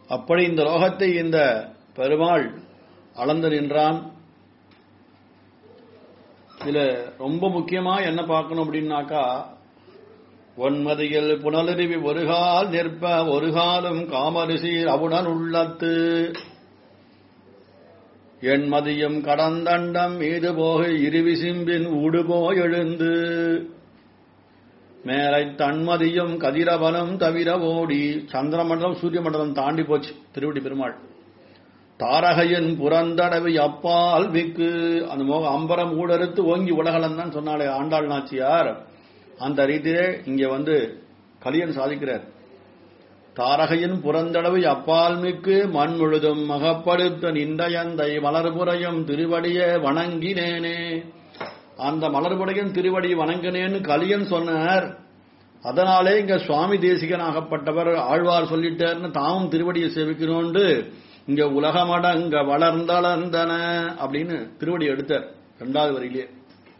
அப்படி இந்த லோகத்தை இந்த பெருமாள் அளந்து நின்றான் இதுல ரொம்ப முக்கியமா என்ன பார்க்கணும் அப்படின்னாக்கா ஒன்மதியில் புனலருவி ஒருகால் நிற்ப ஒரு காலும் காமரிசீர் அவுடன் உள்ளத்து என்மதியும் கடந்தண்டம் மீது போக இருவிசிம்பின் ஊடுபோ எழுந்து மேலை தன்மதியும் கதிரவனும் தவிர ஓடி சந்திரமண்டலம் சூரிய மண்டலம் தாண்டி போச்சு திருவடி பெருமாள் தாரகையின் புறந்தடவை அப்பால் மிக்கு அந்த மோக அம்பரம் ஊடறுத்து ஓங்கி உலகளம் தான் சொன்னாலே ஆண்டாள் நாச்சியார் அந்த ரீதியிலே இங்க வந்து கலியன் சாதிக்கிறார் தாரகையின் புறந்தடவை அப்பால் மிக்கு மண் முழுதும் மகப்படுத்த நின்றயந்தை மலர்புறையும் திருவடியே வணங்கினேனே அந்த மலர்புடையின் திருவடி வணங்கினேன்னு கலியன் சொன்னார் அதனாலே இங்க சுவாமி தேசிகனாகப்பட்டவர் ஆழ்வார் சொல்லிட்டார்னு தாமும் திருவடியை சேவிக்கணும்னு இங்க உலகமடங்க வளர்ந்தளர்ந்தன அப்படின்னு திருவடி எடுத்தார் இரண்டாவது வரியிலே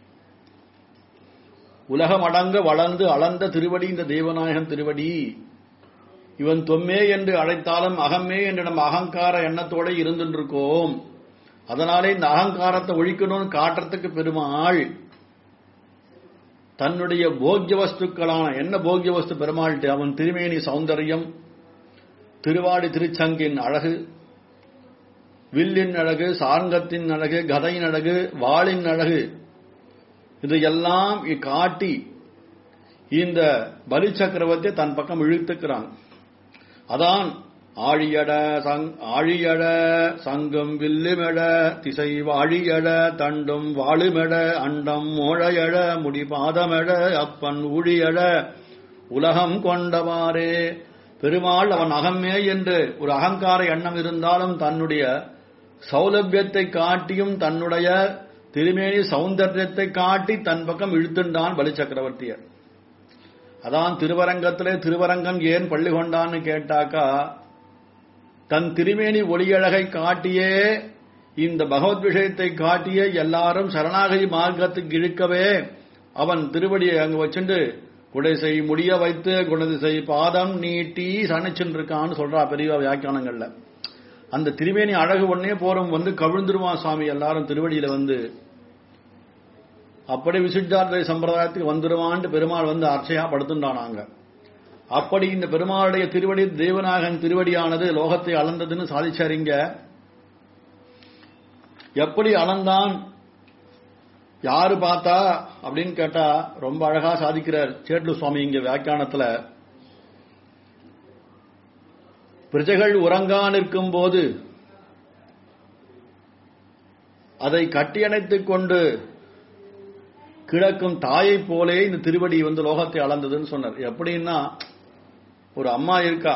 உலகமடங்க வளர்ந்து அளந்த திருவடி இந்த தேவநாயகன் திருவடி இவன் தொம்மே என்று அழைத்தாலும் அகமே என்று நம்ம அகங்கார எண்ணத்தோட இருந்துருக்கோம் அதனாலே இந்த அகங்காரத்தை ஒழிக்கணும்னு காட்டுறதுக்கு பெருமாள் தன்னுடைய போக்கிய வஸ்துக்களான என்ன போக்கிய வஸ்து பெருமாள்கிட்ட அவன் திருமேனி சௌந்தரியம் திருவாடி திருச்சங்கின் அழகு வில்லின் அழகு சார்ங்கத்தின் அழகு கதையின் அழகு வாளின் அழகு இதையெல்லாம் காட்டி இந்த பலி சக்கரவர்த்தி தன் பக்கம் இழுத்துக்கிறான் அதான் ஆழியட சங் ஆழியட சங்கம் வில்லுமெட திசை வாழியட தண்டும் வாழுமெட அண்டம் மோழையட முடிபாதமெட அப்பன் ஊழியட உலகம் கொண்டவாறே பெருமாள் அவன் அகமே என்று ஒரு அகங்கார எண்ணம் இருந்தாலும் தன்னுடைய சௌலபியத்தை காட்டியும் தன்னுடைய திருமேனி சௌந்தர்யத்தை காட்டி தன் பக்கம் இழுத்துண்டான் பலி சக்கரவர்த்தியர் அதான் திருவரங்கத்திலே திருவரங்கம் ஏன் பள்ளி கொண்டான்னு கேட்டாக்கா தன் திருமேனி ஒளியழகை காட்டியே இந்த பகவத் விஷயத்தை காட்டியே எல்லாரும் சரணாகதி மார்க்கத்துக்கு இழுக்கவே அவன் திருவடியை அங்கு வச்சுண்டு குடைசை முடிய வைத்து குணதிசை பாதம் நீட்டி சனிச்சுன்னு இருக்கான்னு சொல்றா பெரிய வியாக்கியானங்கள்ல அந்த திருமேனி அழகு ஒன்னே போறோம் வந்து கவிழ்ந்துருவான் சுவாமி எல்லாரும் திருவடியில வந்து அப்படி விசுத்தார்த்த சம்பிரதாயத்துக்கு வந்துருவான்ட்டு பெருமாள் வந்து அர்ச்சையா படுத்துட்டானாங்க அப்படி இந்த பெருமாளுடைய திருவடி தேவநாயகன் திருவடியானது லோகத்தை அளந்ததுன்னு சாதிச்சாரிங்க எப்படி அளந்தான் யாரு பார்த்தா அப்படின்னு கேட்டா ரொம்ப அழகா சாதிக்கிறார் சேட்லு சுவாமி இங்க வியாக்கியானத்துல பிரஜைகள் உறங்கா நிற்கும் போது அதை கட்டியணைத்துக் கொண்டு கிடக்கும் தாயை போலே இந்த திருவடி வந்து லோகத்தை அளந்ததுன்னு சொன்னார் எப்படின்னா ஒரு அம்மா இருக்கா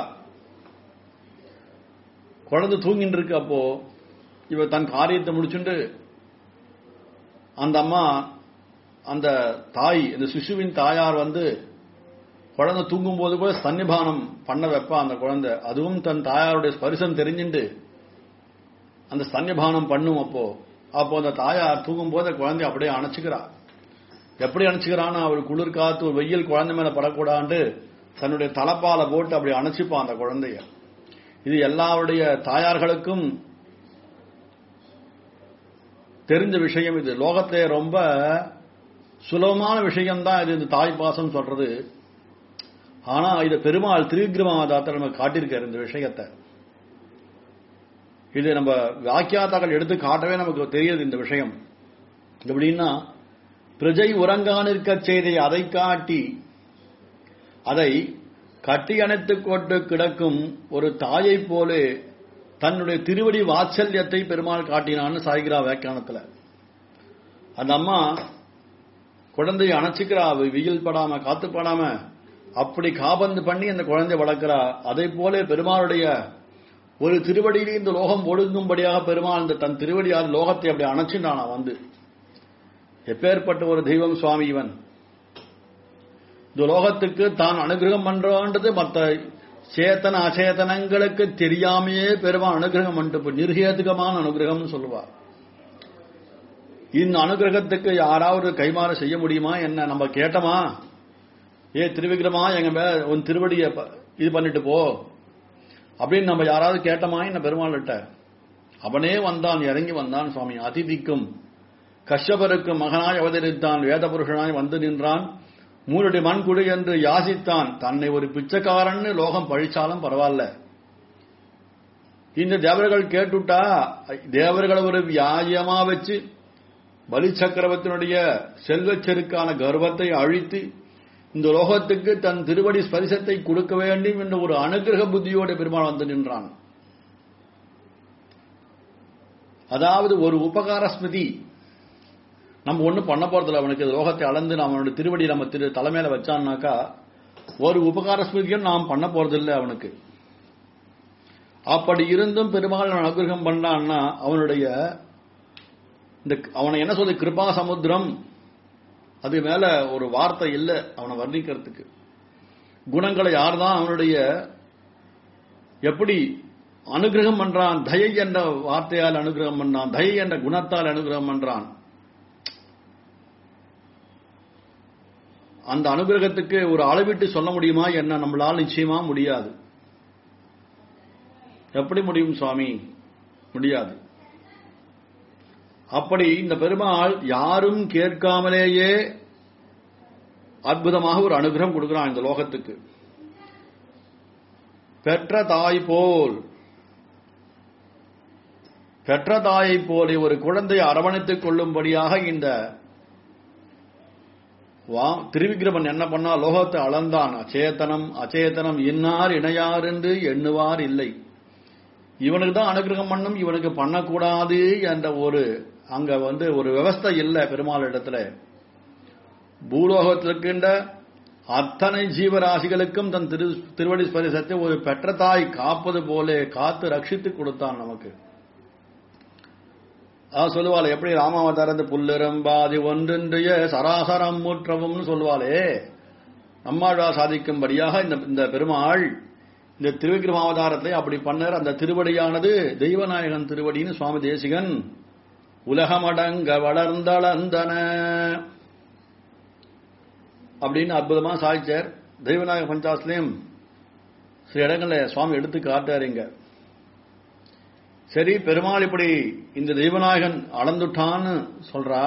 குழந்தை தூங்கிட்டு இருக்கு அப்போ இவ தன் காரியத்தை முடிச்சுட்டு அந்த அம்மா அந்த தாய் இந்த சிசுவின் தாயார் வந்து குழந்தை தூங்கும் போது கூட சன்னிபானம் பண்ண வைப்பா அந்த குழந்தை அதுவும் தன் தாயாருடைய ஸ்பரிசம் தெரிஞ்சுட்டு அந்த சன்னிபானம் பண்ணும் அப்போ அப்போ அந்த தாயார் தூங்கும் போது குழந்தை அப்படியே அணைச்சுக்கிறா எப்படி அணைச்சுக்கிறான்னு அவள் குளிர் காத்து ஒரு வெயில் குழந்தை மேல படக்கூடாண்டு தன்னுடைய தலப்பால போட்டு அப்படி அணைச்சிப்பான் அந்த குழந்தைய இது எல்லாருடைய தாயார்களுக்கும் தெரிஞ்ச விஷயம் இது லோகத்திலே ரொம்ப சுலபமான விஷயம்தான் இது இந்த தாய் பாசம் சொல்றது ஆனா இத பெருமாள் திருவிக்ரமாதாத்த நம்ம காட்டியிருக்காரு இந்த விஷயத்தை இது நம்ம வாக்கியாத்தாக்கள் எடுத்து காட்டவே நமக்கு தெரியுது இந்த விஷயம் எப்படின்னா பிரஜை உறங்கானிருக்க செய்தை அதை காட்டி அதை கட்டி அணைத்துக் கொண்டு கிடக்கும் ஒரு தாயை போலே தன்னுடைய திருவடி வாத்சல்யத்தை பெருமாள் காட்டினான்னு சாய்கிறா வியாக்கியானத்துல அந்த அம்மா குழந்தையை அணைச்சிக்கிறா வெயில் படாம காத்து படாம அப்படி காபந்து பண்ணி அந்த குழந்தை வளர்க்கிறா அதை போல பெருமாளுடைய ஒரு திருவடியிலே இந்த லோகம் ஒழுங்கும்படியாக பெருமாள் இந்த தன் திருவடியால் லோகத்தை அப்படி அணைச்சுட்டானா வந்து எப்பேற்பட்ட ஒரு தெய்வம் சுவாமி இவன் இந்த லோகத்துக்கு தான் அனுகிரகம் பண்றோன்றது மற்ற சேத்தன அச்சேதனங்களுக்கு தெரியாமையே பெருமாள் அனுகிரகம் பண்ணிட்டு நிர்ஹேதுகமான அனுகிரகம்னு சொல்லுவார் இந்த அனுகிரகத்துக்கு யாராவது கைமாறு செய்ய முடியுமா என்ன நம்ம கேட்டோமா ஏ திருவிக்கிரமா எங்க மேல உன் திருவடிய இது பண்ணிட்டு போ அப்படின்னு நம்ம யாராவது கேட்டோமா என்ன பெருமாள்கிட்ட அவனே வந்தான் இறங்கி வந்தான் சுவாமி அதிதிக்கும் கஷ்யபருக்கு மகனாய் அவதரித்தான் வேத புருஷனாய் வந்து நின்றான் மூரடி மண் குடு என்று யாசித்தான் தன்னை ஒரு பிச்சைக்காரன்னு லோகம் பழிச்சாலும் பரவாயில்ல இந்த தேவர்கள் கேட்டுட்டா தேவர்களை ஒரு வியாஜியமா வச்சு பலி சக்கரவர்த்தினுடைய செல்வச்செருக்கான கர்வத்தை அழித்து இந்த லோகத்துக்கு தன் திருவடி ஸ்பரிசத்தை கொடுக்க வேண்டும் என்ற ஒரு அனுகிரக புத்தியோட பெருமாள் வந்து நின்றான் அதாவது ஒரு உபகார ஸ்மிருதி நம்ம ஒண்ணும் பண்ண போறதில்ல அவனுக்கு இந்த லோகத்தை அளந்து நம்ம அவனுடைய திருவடி நம்ம திரு தலைமையில வச்சான்னாக்கா ஒரு உபகார ஸ்மிருதியும் நாம் பண்ண போறதில்லை அவனுக்கு அப்படி இருந்தும் பெருமாள் அவன் அனுகிரகம் பண்ணான்னா அவனுடைய இந்த அவனை என்ன சொல்றது கிருபா சமுத்திரம் அது மேல ஒரு வார்த்தை இல்லை அவனை வர்ணிக்கிறதுக்கு குணங்களை யார்தான் அவனுடைய எப்படி அனுகிரகம் பண்றான் தயை என்ற வார்த்தையால் அனுகிரகம் பண்ணான் தயை என்ற குணத்தால் அனுகிரகம் பண்றான் அந்த அனுகிரகத்துக்கு ஒரு அளவிட்டு சொல்ல முடியுமா என்ன நம்மளால் நிச்சயமா முடியாது எப்படி முடியும் சுவாமி முடியாது அப்படி இந்த பெருமாள் யாரும் கேட்காமலேயே அற்புதமாக ஒரு அனுகிரகம் கொடுக்கிறான் இந்த லோகத்துக்கு பெற்ற தாய் போல் பெற்ற தாயை போல ஒரு குழந்தையை அரவணைத்துக் கொள்ளும்படியாக இந்த வா- திருவிக்கிரமன் என்ன பண்ணா லோகத்தை அளந்தான் அச்சேதனம் அச்சேதனம் இன்னார் இணையார் என்று எண்ணுவார் இல்லை இவனுக்கு தான் அனுகிரகம் பண்ணும் இவனுக்கு பண்ணக்கூடாது என்ற ஒரு அங்க வந்து ஒரு விவஸ்தை இல்லை பெருமாள் இடத்துல பூலோகத்தில் இருக்கின்ற அத்தனை ஜீவராசிகளுக்கும் தன் திரு திருவடி ஸ்பரிசத்தை ஒரு பெற்ற தாய் காப்பது போல காத்து ரட்சித்து கொடுத்தான் நமக்கு அதான் சொல்லுவாள் எப்படி ராமாவதாரத்து புல்லிரம்பாதி ஒன்றின்றைய சராசரம் மூற்றவும்னு சொல்லுவாளே நம்மாழ்வா சாதிக்கும்படியாக இந்த இந்த பெருமாள் இந்த திருவிக்கிரமாவதாரத்தை அப்படி பண்ணார் அந்த திருவடியானது தெய்வநாயகன் திருவடின்னு சுவாமி தேசிகன் உலகமடங்க வளர்ந்தளந்தன அப்படின்னு அற்புதமா சாதிச்சார் தெய்வநாயக பஞ்சாஸ்லயும் சில இடங்கள்ல சுவாமி எடுத்து காட்டாருங்க சரி பெருமாள் இப்படி இந்த தெய்வநாயகன் அளந்துட்டான்னு சொல்றா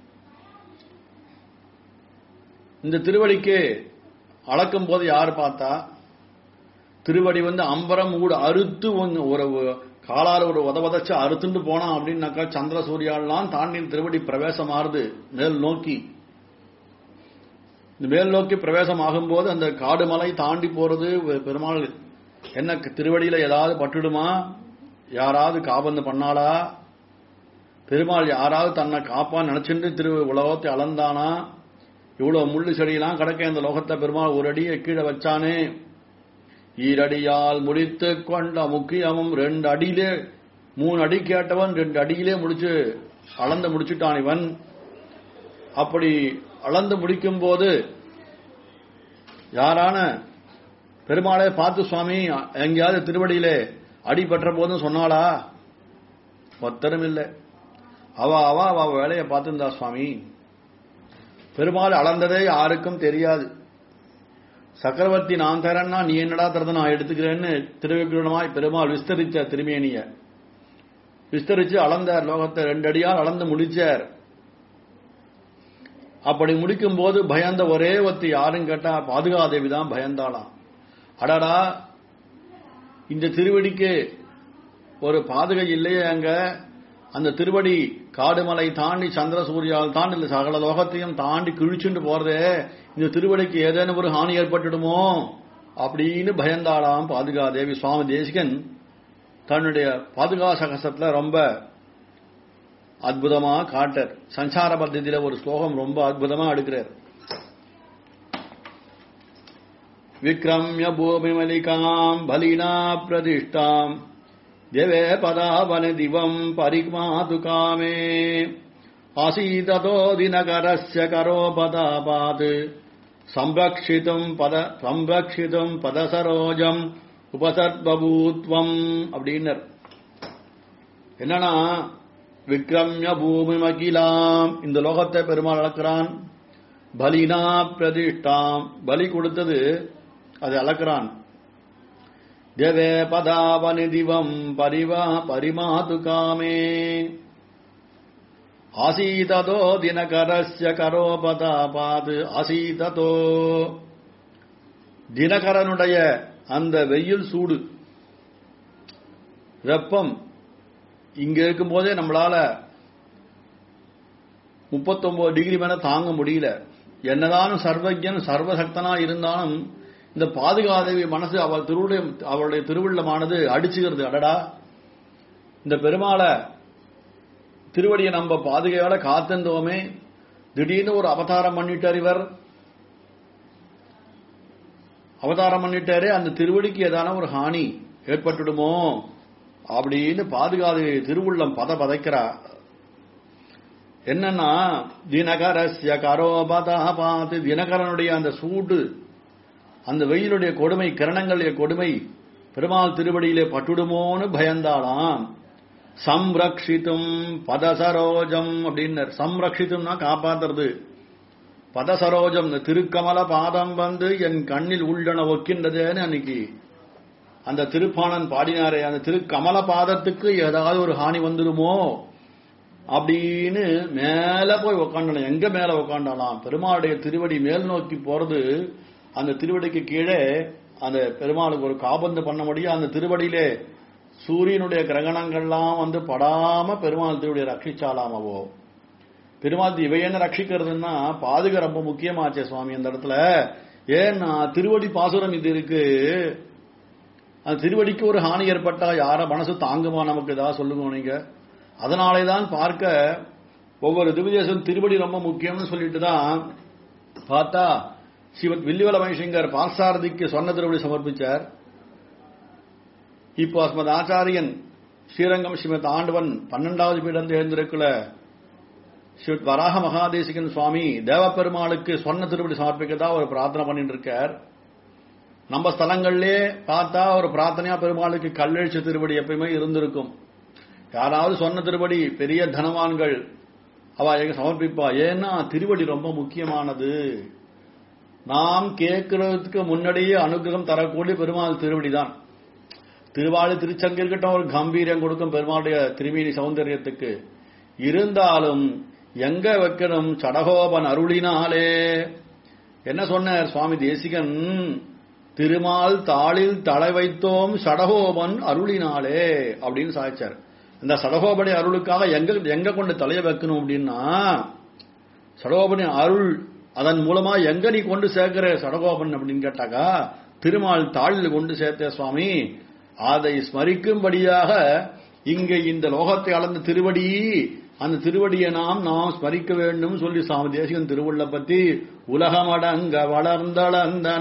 இந்த திருவடிக்கு அளக்கும் போது யார் பார்த்தா திருவடி வந்து அம்பரம் கூட அறுத்து ஒன்னு ஒரு காலால ஒரு உத உதச்சு அறுத்துட்டு போனான் அப்படின்னாக்கா சந்திர சூர்யாலாம் தாண்டி திருவடி பிரவேசம் ஆறுது மேல் நோக்கி இந்த மேல் நோக்கி பிரவேசம் ஆகும்போது அந்த காடு மலை தாண்டி போறது பெருமாள் என்ன திருவடியில ஏதாவது பட்டுடுமா யாராவது காபந்து பண்ணாளா பெருமாள் யாராவது தன்னை காப்பான்னு நினைச்சுட்டு திரு உலகத்தை அளந்தானா இவ்வளவு முள்ளு செடியெல்லாம் கிடக்க இந்த லோகத்தை பெருமாள் ஒரு அடியை கீழே வச்சானே ஈரடியால் முடித்து கொண்ட முக்கியமும் ரெண்டு அடியிலே மூணு அடி கேட்டவன் ரெண்டு அடியிலே முடிச்சு அளந்து முடிச்சுட்டான் இவன் அப்படி அளந்து முடிக்கும் போது யாரான பெருமாளை பார்த்து சுவாமி எங்கேயாவது திருவடியிலே அடி பெற்ற போதும் சொன்னாளா ஒத்தரும் இல்லை அவ அவ அவ வேலையை பார்த்துருந்தா சுவாமி பெருமாள் அளந்ததே யாருக்கும் தெரியாது சக்கரவர்த்தி நான் தரேன்னா நீ என்னடா தரத நான் எடுத்துக்கிறேன்னு திருவிக்கிரமாய் பெருமாள் விஸ்தரிச்ச திருமேனிய விஸ்தரிச்சு அளந்தார் லோகத்தை ரெண்டு அடியால் அளந்து முடிச்சார் அப்படி முடிக்கும் போது பயந்த ஒரே ஒத்தி யாரும் கேட்டா பாதுகாதேவி தான் பயந்தாளாம் அடடா இந்த திருவடிக்கு ஒரு பாதுகை இல்லையே அங்க அந்த திருவடி காடுமலை தாண்டி சந்திர சூரியால் தாண்டி இந்த சகல லோகத்தையும் தாண்டி கிழிச்சுட்டு போறதே இந்த திருவடிக்கு ஏதேனும் ஒரு ஹானி ஏற்பட்டுடுமோ அப்படின்னு பயந்தாளாம் பாதுகாதேவி சுவாமி தேசிகன் தன்னுடைய பாதுகா சகசத்துல ரொம்ப அற்புதமா காட்டர் சஞ்சார பத்தியில ஒரு ஸ்லோகம் ரொம்ப அற்புதமா எடுக்கிறார் விக்ரம்ய பூமிமலிகாம் பலினா பிரதிஷ்டாம் தேவே பதாவன திவம் பரிமாது காமே ஆசீததோ தினகரஸ்ய கரோபதாபாத் சம்ரக்ஷிதும் பத சம்ரக்ஷிதும் பதசரோஜம் உபசர்பூத்வம் அப்படின்னர் என்னன்னா விக்ரம்ய பூமி மகிலாம் இந்த லோகத்தை பெருமாள் அளக்கிறான் பலினா பிரதிஷ்டாம் பலி கொடுத்தது அதை அளக்கிறான் தேவே பதாவனி திவம் பரிவா பரிமாது காமே ஆசீததோ தினகரஸ்ய கரோபதாபாது ஆசீததோ தினகரனுடைய அந்த வெயில் சூடு வெப்பம் இங்க இருக்கும்போதே நம்மளால முப்பத்தொன்பது டிகிரி மேல தாங்க முடியல என்னதான் சர்வஜன் சர்வசக்தனா இருந்தாலும் இந்த பாதுகாதேவி மனசு அவள் திருவுடைய அவளுடைய திருவுள்ளமானது அடிச்சுக்கிறது அடடா இந்த பெருமாளை திருவடியை நம்ம பாதுகையோட காத்திருந்தோமே திடீர்னு ஒரு அவதாரம் பண்ணிட்டார் இவர் அவதாரம் பண்ணிட்டாரு அந்த திருவடிக்கு ஏதான ஒரு ஹானி ஏற்பட்டுடுமோ அப்படின்னு பாதுகாது திருவுள்ளம் பத பதைக்கிறா என்னன்னா தினகரஸ்ய கரோபதா பார்த்து தினகரனுடைய அந்த சூடு அந்த வெயிலுடைய கொடுமை கிரணங்களுடைய கொடுமை பெருமாள் திருவடியிலே பட்டுடுமோன்னு பயந்தாளாம் சம்ரக்ஷித்தும் பதசரோஜம் அப்படின்னு சம்ரக்ஷித்தும்னா காப்பாத்துறது பதசரோஜம் இந்த திருக்கமல பாதம் வந்து என் கண்ணில் உள்ளன ஒக்கின்றதேன்னு அன்னைக்கு அந்த திருப்பாணன் பாடினாரே அந்த திருக்கமல பாதத்துக்கு ஏதாவது ஒரு ஹானி வந்துடுமோ அப்படின்னு மேல போய் உக்காண்டலாம் எங்க மேல உக்காண்டாலாம் பெருமாளுடைய திருவடி மேல் நோக்கி போறது அந்த திருவடிக்கு கீழே அந்த பெருமாளுக்கு ஒரு காபந்து பண்ண முடியும் அந்த திருவடியிலே சூரியனுடைய கிரகணங்கள்லாம் வந்து படாம பெருமாள் திருவடியை ரட்சிச்சாலாமவோ பெருமாள் இவை என்ன ரட்சிக்கிறதுன்னா பாதுகா ரொம்ப முக்கியமாச்சே சுவாமி அந்த இடத்துல ஏன்னா திருவடி பாசுரம் இது இருக்கு அந்த திருவடிக்கு ஒரு ஹானி ஏற்பட்டா யார மனசு தாங்குமா நமக்கு ஏதாவது சொல்லுங்க நீங்க அதனாலே தான் பார்க்க ஒவ்வொரு திவ்யதேசம் திருவடி ரொம்ப முக்கியம்னு சொல்லிட்டு தான் பார்த்தா சிவத் வில்லிவல மணிசிங்கர் பாசாரதிக்கு சொன்ன திருவடி சமர்ப்பிச்சார் இப்போ அஸ்மத் ஆச்சாரியன் ஸ்ரீரங்கம் ஸ்ரீமத் ஆண்டவன் பன்னெண்டாவது பீடம் எழுந்திருக்கல ஸ்ரீமத் வராக மகாதேசிகன் சுவாமி தேவப்பெருமாளுக்கு சொன்ன திருவடி சமர்ப்பிக்கதா ஒரு பிரார்த்தனை பண்ணிட்டு இருக்கார் நம்ம ஸ்தலங்கள்லே பார்த்தா ஒரு பிரார்த்தனையா பெருமாளுக்கு கல்லெழுச்சி திருவடி எப்பயுமே இருந்திருக்கும் யாராவது சொன்ன திருவடி பெரிய தனவான்கள் அவ எங்க சமர்ப்பிப்பா ஏன்னா திருவடி ரொம்ப முக்கியமானது நாம் கேட்கறதுக்கு முன்னாடியே அனுகிரகம் தரக்கூடிய பெருமாள் திருவடி தான் திருவாளு திருச்சங்கிற்கிட்ட ஒரு கம்பீரம் கொடுக்கும் பெருமாளுடைய திருமீனி சௌந்தரியத்துக்கு இருந்தாலும் எங்க வைக்கணும் சடகோபன் அருளினாலே என்ன சொன்னார் சுவாமி தேசிகன் திருமால் தாளில் தலை வைத்தோம் சடகோபன் அருளினாலே அப்படின்னு சாய்ச்சார் இந்த சடகோபனை அருளுக்காக எங்க எங்க கொண்டு தலைய வைக்கணும் அப்படின்னா சடகோபனி அருள் அதன் மூலமா எங்க நீ கொண்டு சேர்க்கிற சடகோபன் அப்படின்னு கேட்டாக்கா திருமால் தாளில் கொண்டு சேர்த்த சுவாமி அதை ஸ்மரிக்கும்படியாக இங்க இந்த லோகத்தை அளந்த திருவடி அந்த திருவடியை நாம் நாம் ஸ்மரிக்க வேண்டும் சொல்லி சுவாமி தேசிகன் திருவுள்ள பத்தி உலகமடங்க வளர்ந்தளந்தன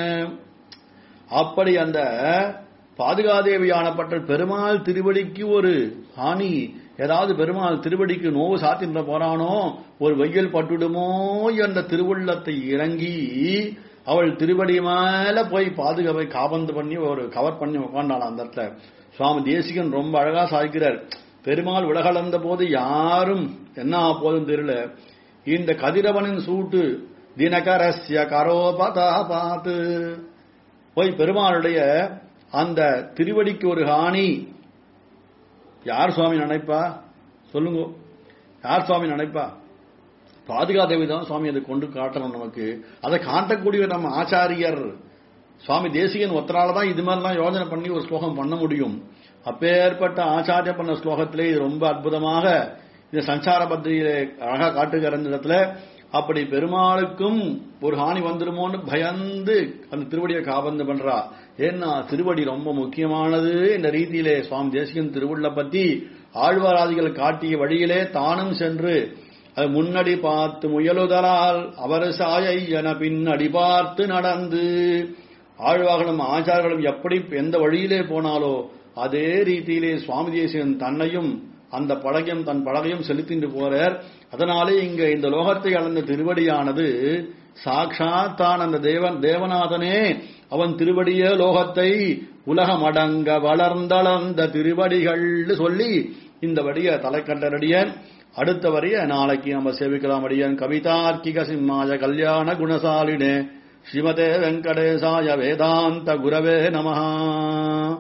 அப்படி அந்த பாதுகாதேவியானப்பட்ட பெருமாள் திருவடிக்கு ஒரு ஹானி ஏதாவது பெருமாள் திருவடிக்கு நோவு சாத்தின்ற போறானோ ஒரு வெயில் பட்டுடுமோ என்ற திருவுள்ளத்தை இறங்கி அவள் திருவடி மேல போய் பாதுகாப்பை காபந்து பண்ணி ஒரு கவர் பண்ணி உட்காண்டாளாம் அந்த இடத்துல சுவாமி தேசிகன் ரொம்ப அழகா சாய்க்கிறார் பெருமாள் உலகளந்த போது யாரும் என்ன போதும் தெரியல இந்த கதிரவனின் சூட்டு தினகரஸ்ய கரோபதா பாத்து போய் பெருமாளுடைய அந்த திருவடிக்கு ஒரு ஹானி யார் சுவாமி நினைப்பா சொல்லுங்க யார் சுவாமி நினைப்பா பாதுகாதேவி தான் சுவாமி அதை கொண்டு காட்டணும் நமக்கு அதை காட்டக்கூடிய நம்ம ஆச்சாரியர் சுவாமி தேசிகன் ஒத்தனால தான் இது மாதிரிலாம் யோஜனை பண்ணி ஒரு ஸ்லோகம் பண்ண முடியும் அப்பேற்பட்ட ஆச்சாரிய பண்ண ஸ்லோகத்திலே இது ரொம்ப அற்புதமாக இந்த சஞ்சார பத்திரிகையிலே அழகா காட்டுகிற இந்த இடத்துல அப்படி பெருமாளுக்கும் ஒரு ஹானி வந்துருமோன்னு பயந்து அந்த திருவடியை காபந்து பண்றா ஏன்னா திருவடி ரொம்ப முக்கியமானது என்ற ரீதியிலே சுவாமி தேசிகன் திருவுள்ள பத்தி ஆழ்வாராதிகள் காட்டிய வழியிலே தானும் சென்று அது முன்னடி பார்த்து முயலுதலால் அவர் சாயை என பின்னடி பார்த்து நடந்து ஆழ்வார்களும் ஆச்சார்களும் எப்படி எந்த வழியிலே போனாலோ அதே ரீதியிலே சுவாமி தேசிகன் தன்னையும் அந்த பழகையும் தன் பழகையும் செலுத்திட்டு போறார் அதனாலே இங்க இந்த லோகத்தை அளந்த திருவடியானது சாட்சாத் தான் அந்த தேவன் தேவநாதனே அவன் திருவடிய லோகத்தை உலகமடங்க வளர்ந்தளர்ந்த திருவடிகள் சொல்லி இந்த வடிய தலைக்கண்டரடியன் அடுத்த வரிய நாளைக்கு நம்ம சேவிக்கலாம் அடியன் கவிதார்க்கிக சிம்மாய கல்யாண குணசாலினே ஸ்ரீமதே வெங்கடேசாய வேதாந்த குரவே நமஹா